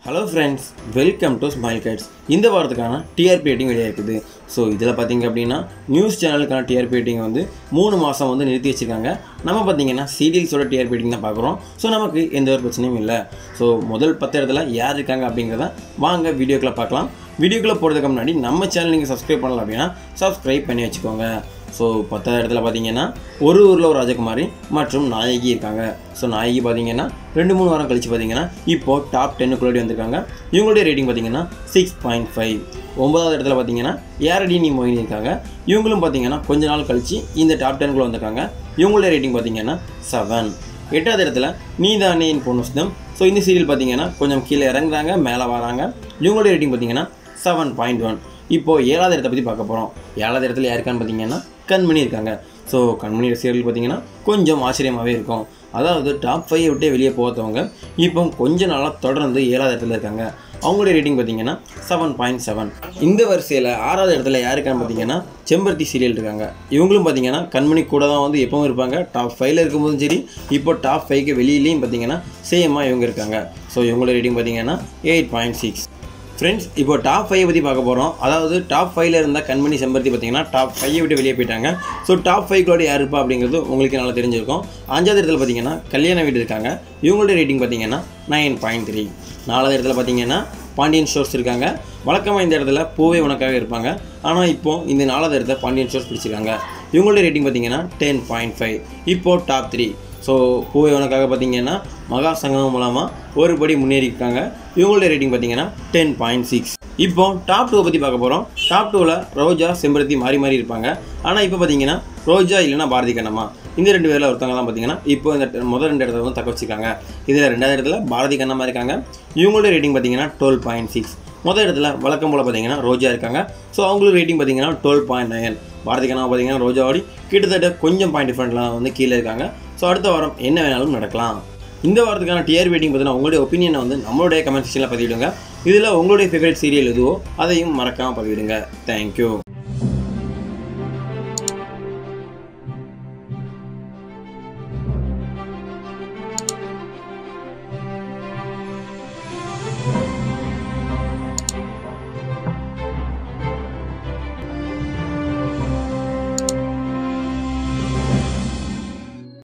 hello friends welcome to smile guides இந்த வாரத்துக்கான TRP rating வெளியாக இருக்குது ஸோ இதில் பார்த்தீங்க அப்படின்னா நியூஸ் சேனலுக்கான டிஆர்பி ரேட்டிங் வந்து மூணு மாதம் வந்து நிறுத்தி வச்சுருக்காங்க நம்ம பார்த்தீங்கன்னா சீரியல்ஸோட டிஆர்பி ரேட்டிங் தான் பார்க்குறோம் ஸோ நமக்கு எந்த ஒரு பிரச்சனையும் இல்லை ஸோ முதல் பத்து இடத்துல யார் இருக்காங்க அப்படிங்கிறத வாங்க வீடியோக்குள்ளே பார்க்கலாம் வீடியோக்குள்ளே போகிறதுக்கு முன்னாடி நம்ம சேனல் நீங்கள் சப்ஸ்கிரைப் பண்ணலாம் அப்படின்னா சப்ஸ்கிரைப் பண்ணி வச்சுக்கோங்க ஸோ பத்தாவது இடத்துல பார்த்தீங்கன்னா ஒரு ஊரில் ஒரு ராஜகுமாரி மற்றும் நாயகி இருக்காங்க ஸோ நாயகி பார்த்தீங்கன்னா ரெண்டு மூணு வாரம் கழிச்சு பார்த்தீங்கன்னா இப்போ டாப் டென்னுக்குள்ளே வந்திருக்காங்க இவங்களுடைய ரேட்டிங் பார்த்தீங்கன்னா சிக்ஸ் பாயிண்ட் ஃபைவ் ஒன்பதாவது இடத்துல பார்த்தீங்கன்னா ஏரடி நீ மோகினி இருக்காங்க இவங்களும் பார்த்தீங்கன்னா கொஞ்ச நாள் கழிச்சு இந்த டாப் டென்குள்ளே வந்திருக்காங்க இவங்களுடைய ரேட்டிங் பார்த்தீங்கன்னா செவன் எட்டாவது இடத்துல நீதானே என் பொண்ணுஸ்தம் ஸோ இந்த சீரியல் பார்த்தீங்கன்னா கொஞ்சம் கீழே இறங்குறாங்க மேலே வராங்க இவங்களுடைய ரேட்டிங் பார்த்தீங்கன்னா செவன் பாயிண்ட் ஒன் இப்போது ஏழாவது இடத்தை பற்றி பார்க்க போகிறோம் ஏழாவது இடத்துல யாருக்கான்னு பார்த்தீங்கன்னா கண்மணி இருக்காங்க ஸோ கண்மணி ரசிகர்கள் பார்த்தீங்கன்னா கொஞ்சம் ஆச்சரியமாகவே இருக்கும் அதாவது டாப் ஃபைவ் விட்டே வெளியே போகிறவங்க இப்போ கொஞ்ச நாளாக தொடர்ந்து ஏழாவது இடத்துல இருக்காங்க அவங்களுடைய ரேட்டிங் பார்த்தீங்கன்னா செவன் பாயிண்ட் செவன் இந்த வரிசையில் ஆறாவது இடத்துல யாருக்கான்னு பார்த்தீங்கன்னா செம்பருத்தி சீரியல் இருக்காங்க இவங்களும் பார்த்தீங்கன்னா கண்மணி கூட தான் வந்து எப்பவும் இருப்பாங்க டாப் ஃபைவ்ல இருக்கும்போதும் சரி இப்போ டாப் ஃபைவ்க்கு வெளியிலையும் பார்த்தீங்கன்னா சேமாக இவங்க இருக்காங்க ஸோ இவங்களோட ரேட்டிங் பார்த்தீங்கன்னா எயிட் பாயிண்ட் சிக்ஸ் ஃப்ரெண்ட்ஸ் இப்போ டாப் ஃபைவ் பற்றி பார்க்க போகிறோம் அதாவது டாப் ஃபைவ்ல இருந்தால் கண்மணி செம்பருத்தி பார்த்தீங்கன்னா டாப் ஃபைவை விட்டு வெளியே போயிட்டாங்க ஸோ டாப் ஃபைவ்களோட யார் இருப்பா அப்படிங்கிறது உங்களுக்கு நல்லா தெரிஞ்சிருக்கும் அஞ்சாவது இடத்துல பார்த்தீங்கன்னா கல்யாண வீடு இருக்காங்க இவங்களோட ரேட்டிங் பார்த்தீங்கன்னா நைன் பாயிண்ட் த்ரீ நாலாவது இடத்துல பார்த்தீங்கன்னா பாண்டியன் ஸ்டோர்ஸ் இருக்காங்க வழக்கமாக இந்த இடத்துல பூவே உனக்காக இருப்பாங்க ஆனால் இப்போ இந்த நாலாவது இடத்துல பாண்டியன் ஸ்டோர்ஸ் பிடிச்சிருக்காங்க இவங்களோட ரேட்டிங் பார்த்தீங்கன்னா டென் பாயிண்ட் ஃபைவ் இப்போது டாப் த்ரீ ஸோ பூவை உனக்காக பார்த்தீங்கன்னா மகா சங்கமம் மூலமாக ஒரு படி முன்னேறி இருக்காங்க இவங்களுடைய ரேட்டிங் பார்த்தீங்கன்னா டென் பாயிண்ட் சிக்ஸ் இப்போ டாப் டூவை பற்றி பார்க்க போகிறோம் டாப் டூவில் ரோஜா செம்பருத்தி மாறி மாறி இருப்பாங்க ஆனால் இப்போ பார்த்தீங்கன்னா ரோஜா இல்லைன்னா பாரதி கண்ணம்மா இந்த ரெண்டு பேரில் ஒருத்தவங்க தான் பார்த்தீங்கன்னா இப்போ இந்த முதல் ரெண்டு இடத்துல வந்து தக்க வச்சுருக்காங்க இதில் ரெண்டாவது இடத்துல பாரதி கண்ணம்மா இருக்காங்க இவங்களுடைய ரேட்டிங் பார்த்தீங்கன்னா டுவெல் பாயிண்ட் சிக்ஸ் முதல் இடத்துல வழக்கம் போல் பார்த்தீங்கன்னா ரோஜா இருக்காங்க ஸோ அவங்களுக்கு ரேட்டிங் பார்த்தீங்கன்னா twelve point nine Bharathi Kanna பார்த்தீங்கன்னா ரோஜாவோடி கிட்டத்தட்ட கொஞ்சம் பாயிண்ட் டிஃப்ரெண்ட்லாம் வந்து கீழே இருக்காங்க ஸோ அடுத்த வாரம் என்ன வேணாலும் நடக்கலாம் இந்த வாரத்துக்கான டிஆர் ரேட்டிங் பார்த்தீங்கன்னா உங்களுடைய ஒப்பீனியனை வந்து நம்மளுடைய கமெண்ட் செக்ஷனில் பதிவிடுங்க இதில் உங்களுடைய ஃபேவரட் சீரியல் எதுவோ அதையும் மறக்காமல் பதிவிடுங்க தேங்க்யூ